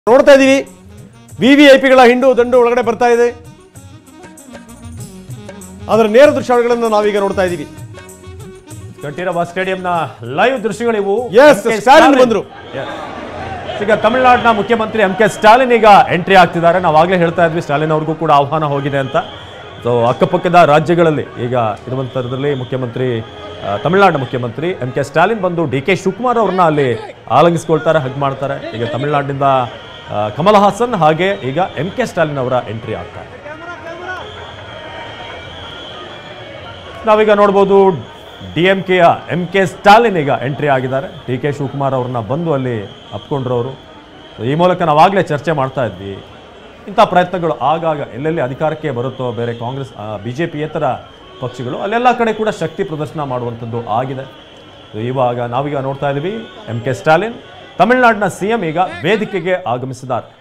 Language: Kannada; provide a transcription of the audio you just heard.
ನೋಡ್ತಾ ಇದೀವಿ ವಿ ವಿ ಐ ಪಿಗಳ ಹಿಂಡು ದಂಡು ಒಳಗಡೆ ಬರ್ತಾ ಇದೆ ಅದರ ನೇರ ದೃಶ್ಯಾವಳಿಗಳನ್ನು ನಾವೀಗ ನೋಡ್ತಾ ಇದ್ದೀವಿ ಕಂಠೀರವ ಸ್ಟೇಡಿಯಂನ ಲೈವ್ ದೃಶ್ಯಗಳಿವು Yes, ಎಂ ಕೆ ಸ್ಟಾಲಿನ್ ಬಂದ್ರು. Yes. ಈಗ ತಮಿಳುನಾಡಿನ ಮುಖ್ಯಮಂತ್ರಿ ಎಂ ಕೆ ಸ್ಟಾಲಿನ್ ಈಗ ಎಂಟ್ರಿ ಆಗ್ತಿದ್ದಾರೆ ನಾವಾಗಲೇ ಹೇಳ್ತಾ ಇದ್ವಿ ಸ್ಟಾಲಿನ್ ಅವ್ರಿಗೂ ಕೂಡ ಆಹ್ವಾನ ಹೋಗಿದೆ ಅಂತ ಸೊ ಅಕ್ಕಪಕ್ಕದ ರಾಜ್ಯಗಳಲ್ಲಿ ಈಗ ಇರುವಂಥದ್ರಲ್ಲಿ ಮುಖ್ಯಮಂತ್ರಿ ಆ, ತಮಿಳುನಾಡಿನ ಮುಖ್ಯಮಂತ್ರಿ ಎಂ ಕೆ ಸ್ಟಾಲಿನ್ ಬಂದು ಡಿ ಕೆ ಶಿವಕುಮಾರ್ ಅವ್ರನ್ನ ಅಲ್ಲಿ ಆಲಂಗಿಸ್ಕೊಳ್ತಾರೆ ಹಗ್ ಮಾಡ್ತಾರೆ ಈಗ ತಮಿಳುನಾಡಿನಿಂದ ಆ, ಕಮಲ್ ಹಾಸನ್ ಹಾಗೆ ಈಗ ಎಂ ಕೆ ಸ್ಟಾಲಿನ್ ಅವರ ಎಂಟ್ರಿ ಆಗ್ತಾರೆ ನಾವೀಗ ನೋಡ್ಬೋದು ಡಿ ಎಂ ಕೆಯ ಎಂ ಕೆ ಸ್ಟಾಲಿನ್ ಈಗ ಎಂಟ್ರಿ ಆಗಿದ್ದಾರೆ ಡಿ ಕೆ ಶಿವಕುಮಾರ್ ಅವ್ರನ್ನ ಬಂದು ಅಲ್ಲಿ ಅಪ್ಕೊಂಡ್ರು ಅವರು So, ಈ ಮೂಲಕ ನಾವಾಗಲೇ ಚರ್ಚೆ ಮಾಡ್ತಾ ಇದ್ವಿ ಇಂಥ ಪ್ರಯತ್ನಗಳು ಆಗಾಗ ಎಲ್ಲೆಲ್ಲಿ ಅಧಿಕಾರಕ್ಕೆ ಬರುತ್ತೋ ಬೇರೆ ಕಾಂಗ್ರೆಸ್ ಬಿ ಜೆ ಪಿಯೇತರ ಪಕ್ಷಗಳು ಅಲ್ಲೆಲ್ಲ ಕಡೆ ಕೂಡ ಶಕ್ತಿ ಪ್ರದರ್ಶನ ಮಾಡುವಂಥದ್ದು ಆಗಿದೆ So, ಇವಾಗ ನಾವೀಗ ನೋಡ್ತಾ ಇದ್ದೀವಿ ಎಂ ಕೆ ಸ್ಟಾಲಿನ್ ತಮಿಳುನಾಡಿನ ಸಿ ಎಂ ಈಗ ವೇದಿಕೆಗೆ ಆಗಮಿಸಿದ್ದಾರೆ